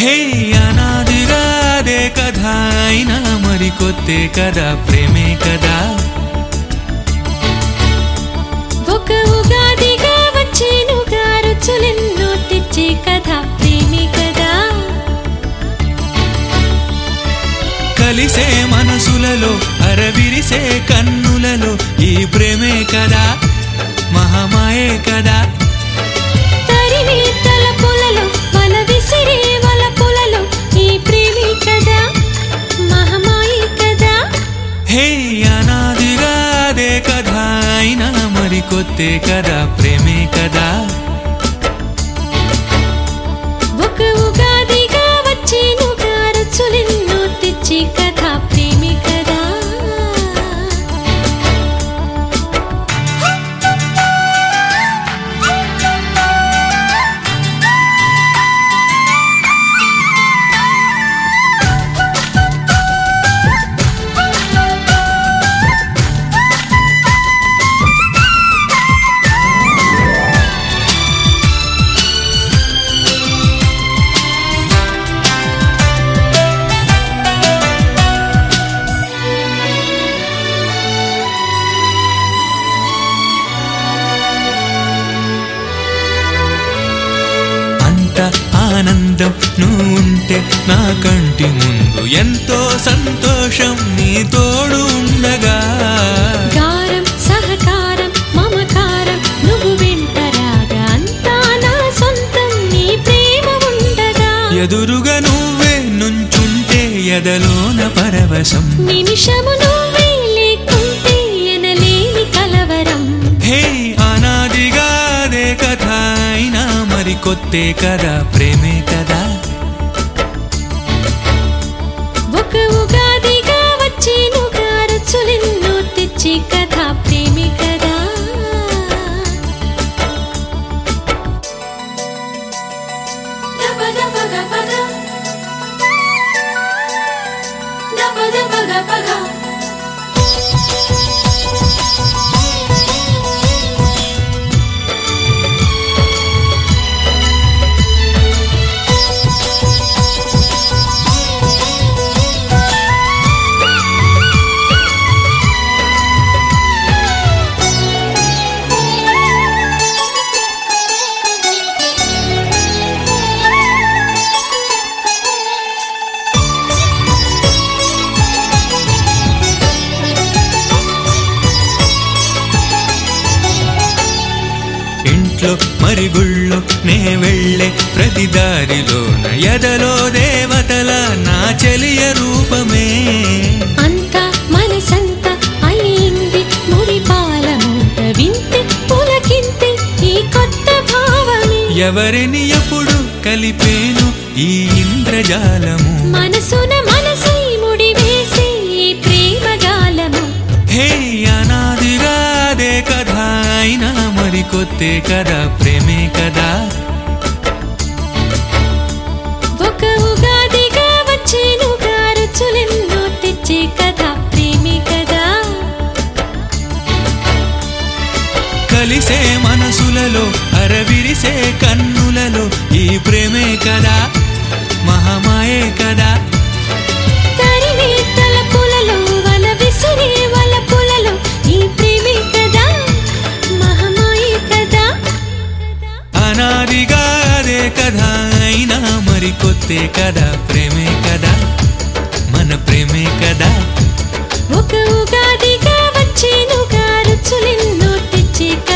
హే అనాదిగా అదే కథ అయినా మరి కొత్తే కదా ప్రేమే కదా ఒక ఉగాదిగా వచ్చేనుగా రుచులెన్నో తెచ్చే కథ ప్రేమే కదా కలిసే మనసులలో అరవిరిసే కన్నులలో ఈ ప్రేమే కదా మహామాయే కదా తరిమే తలపులలో వల విసిరే వలపులలో ఈ ప్రేమే కదా మహమాయి కదా హే అనాదిగా అదే కథ అయినా మరి కొత్తే కదా ప్రేమే కదా ఒక ఉగాదిగా వచ్చేనుగా రుచులెన్నో తెచ్చే కథ ప్రేమే కదా అంత ఆనందం నువ్వు ఉంటే నా కంటి ముందు ఎంతో సంతోషం నీ తోడు ఉండగా గారం సహకారం మమకారం నువ్వు వెంట రాగా అంతా నా సొంతం నీ ప్రేమ ఉండగా ఎదురుగా నువ్వే నుంచుంటే ఎదలోన పరవశం నిమిషము నువ్వే లేకుంటే ఎనలేని కలవరం హే అనాదిగా అదే కథ అయినా మరి కొత్తే కదా ప్రేమే కదా ఒక ఉగాదిగా వచ్చేనుగా రుచులెన్నో తెచ్చే కథ ప్రేమే కదా ఇంట్లో మరి గుళ్ళో నే వెళ్ళే ప్రతి దారిలోన ఎదలో దేవతల నా చెలియ రూపమే అంతా మనసంతా అయింది మురిపాల మూట వింటే పులకింతే ఈ కొత్త భావమే ఎవరిని ఎప్పుడు కలిపేను ఈ ఇంద్రజాలము మనసున మనసై ముడివేసే ఈ ప్రేమ గాలము హే అనాదిగా అదే కథ అయినా మరి కొత్తే కదా ప్రేమే కదా ఒక ఉగాదిగా వచ్చేనుగా రుచులెన్నో తెచ్చే కథ ప్రేమే కదా కలిసే మనసులలో అరవిరిసే కన్నులలో ఈ ప్రేమే కదా మహామాయే కదా తరిమే తలపులలో వల విసిరే వలపులలో ఈ ప్రేమే కదా మహమాయి కదా అనాదిగా అదే కథ అయినా మరి కొత్తే కదా ప్రేమే కదా మన ప్రేమే కదా ఒక ఉగాదిగా వచ్చేనుగా రుచులెన్నో తెచ్చే